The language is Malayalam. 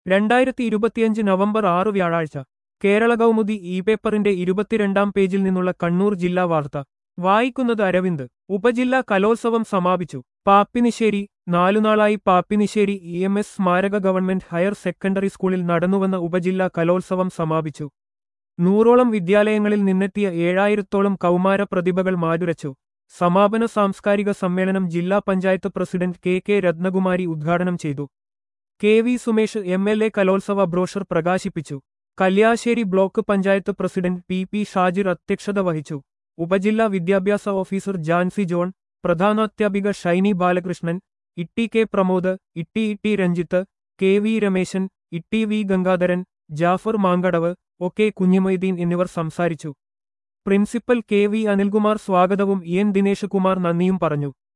രണ്ടായിരത്തി ഇരുപത്തിയഞ്ച് നവംബർ ആറ് വ്യാഴാഴ്ച കേരള കൗമുദി ഇ പേപ്പറിന്റെ ഇരുപത്തിരണ്ടാം പേജിൽ നിന്നുള്ള കണ്ണൂർ ജില്ലാ വാർത്ത വായിക്കുന്നത് അരവിന്ദ് ഉപജില്ലാ കലോത്സവം സമാപിച്ചു പാപ്പിനിശ്ശേരി നാലുനാളായി പാപ്പിനിശ്ശേരി ഇ എം എസ് സ്മാരക ഗവൺമെന്റ് ഹയർ സെക്കൻഡറി സ്കൂളിൽ നടന്നുവന്ന ഉപജില്ലാ കലോത്സവം സമാപിച്ചു നൂറോളം വിദ്യാലയങ്ങളിൽ നിന്നെത്തിയ ഏഴായിരത്തോളം കൗമാര പ്രതിഭകൾ മാതുരച്ചു സമാപന സാംസ്കാരിക സമ്മേളനം ജില്ലാ panchayat president K K Rathnakumari ഉദ്ഘാടനം ചെയ്തു K V Sumesh M L A കലോത്സവ ബ്രോഷർ പ്രകാശിപ്പിച്ചു Kalliasseri block panchayat president P P Shajir അധ്യക്ഷത വഹിച്ചു ഉപജില്ലാ വിദ്യാഭ്യാസ ഓഫീസർ ജാൻസി ജോൺ പ്രധാനാധ്യാപിക ഷൈനി ബാലകൃഷ്ണൻ ഇട്ടി കെ പ്രമോദ് ഇട്ടി ഇട്ടി രഞ്ജിത്ത് കെ വി രമേശൻ ഇട്ടി V Gangadharan Jafar Mankadavu O K Kunhimoideen എന്നിവർ സംസാരിച്ചു പ്രിൻസിപ്പൽ കെ വി അനിൽകുമാർ സ്വാഗതവും ഇ എൻ ദിനേശ് കുമാർ നന്ദിയും പറഞ്ഞു